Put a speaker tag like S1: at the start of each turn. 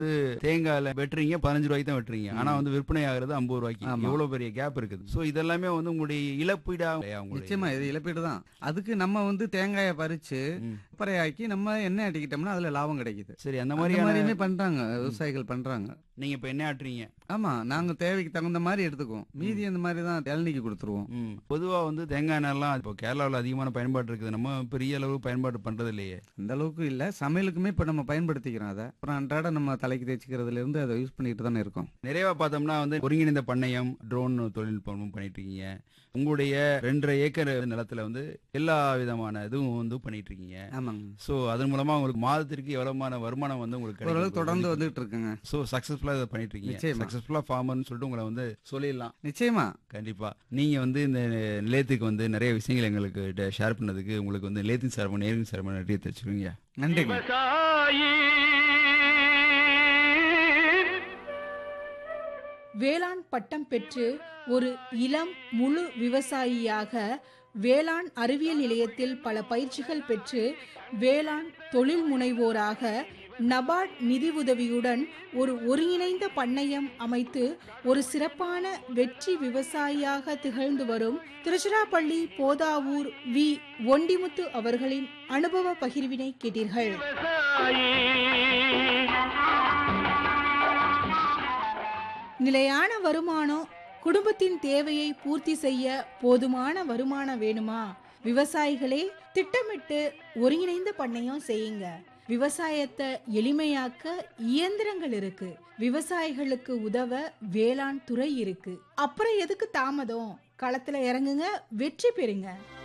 S1: தேங்காயில வெட்டுறீங்க பதினஞ்சு ரூபாய்க்கு தான் வெட்டுறீங்க ஆனா வந்து விற்பனை ஆகுறது ஐம்பது ரூபாய்க்கு
S2: ஆமா.
S1: எவ்வளவு பெரிய கேப் இருக்குது சோ இதெல்லாமே வந்து உங்களுடைய இழப்பீடா இல்லையா உங்களுடைய
S2: நிச்சயமா இது இழப்பீடு தான் அதுக்கு நம்ம வந்து தேங்காயை பறிச்சு
S1: ம்.
S2: பறையாக்கி நம்ம எண்ணெய் ஆட்டிக்கிட்டோம்னா அதுல லாபம் கிடைக்குது
S1: சரி அந்த
S2: அந்த
S1: மாதிரியான
S2: மாதிரியுமே பண்றாங்க விவசாயிகள் பண்றாங்க
S1: நீங்க இப்ப என்ன ஆட்டுறீங்க
S2: ஆமா நாங்க தேவைக்கு தகுந்த மாதிரி எடுத்துக்குவோம் மீதி அந்த மாதிரி தான் இளநிக்கு கொடுத்துருவோம்
S1: ம். பொதுவா வந்து தேங்காய் எண்ணெய்லாம் இப்போ கேரளாவில் அதிகமான பயன்பாடு இருக்குது நம்ம பெரிய அளவு பயன்பாடு பண்றது இல்லையே
S2: அந்த அளவுக்கு இல்ல சமையலுக்குமே இப்ப நம்ம பயன்படுத்திக்கிறோம் அதை அப்புறம் அன்றாட நம்ம தலைக்கு தேய்ச்சிக்கிறதுல இருந்து அதை யூஸ் பண்ணிட்டு தானே இருக்கோம்
S1: நிறைவா பார்த்தோம்னா வந்து ஒருங்கிணைந்த பண்ணையம் ட்ரோன் தொழில்நுட்பமும் பண்ணிட்டு இருக்கீங்க உங்களுடைய ரெண்டரை ஏக்கர் நிலத்துல வந்து எல்லா விதமான இதுவும் வந்து பண்ணிட்டு இருக்கீங்க
S2: ஆமாங்க
S1: சோ அதன் மூலமா உங்களுக்கு மாதத்திற்கு எவ்வளவுமான வருமானம் வந்து உங்களுக்கு
S2: ஓரளவுக்கு தொடர்ந்து வந்துகிட்டு இருக்குங்க
S1: சோ சக்சஸ்ஃபுல்லா இதை பண்ணிட்டு இருக்கீங்க
S2: நிச்சயமா.
S1: சக்சஸ்ஃபுல்லா ஃபார்மர்னு சொல்லிட்டு உங்களை வந்து சொல்லிடலாம்
S2: நிச்சயமா
S1: கண்டிப்பா நீங்க வந்து இந்த நிலையத்துக்கு வந்து நிறைய விஷயங்கள் எங்களுக்கு ஷேர் பண்ணதுக்கு உங்களுக்கு வந்து நிலையத்தின் சார்பாக நேரின் சார்பாக நன்றியை தெரிவிச்சுருவீங்க
S2: நன்றிங்க
S3: விவசாயி
S4: வேளாண் பட்டம் பெற்று ஒரு இளம் முழு விவசாயியாக வேளாண் அறிவியல் நிலையத்தில் பல பயிற்சிகள் பெற்று வேளாண் தொழில் முனைவோராக நபார்ட் நிதி உதவியுடன் ஒரு ஒருங்கிணைந்த பண்ணையம் அமைத்து ஒரு சிறப்பான வெற்றி விவசாயியாக திகழ்ந்து வரும் திருச்சிராப்பள்ளி போதாவூர் வி ஒண்டிமுத்து அவர்களின் அனுபவ பகிர்வினை கேட்டீர்கள்
S3: விவசாயி
S4: நிலையான வருமானம் குடும்பத்தின் தேவையை பூர்த்தி செய்ய போதுமான வருமானம் வேணுமா விவசாயிகளே திட்டமிட்டு ஒருங்கிணைந்த பண்ணையம் செய்யுங்க விவசாயத்தை எளிமையாக்க இயந்திரங்கள் இருக்கு விவசாயிகளுக்கு உதவ வேளாண் துறை இருக்கு அப்புறம் எதுக்கு தாமதம் களத்துல இறங்குங்க வெற்றி பெறுங்க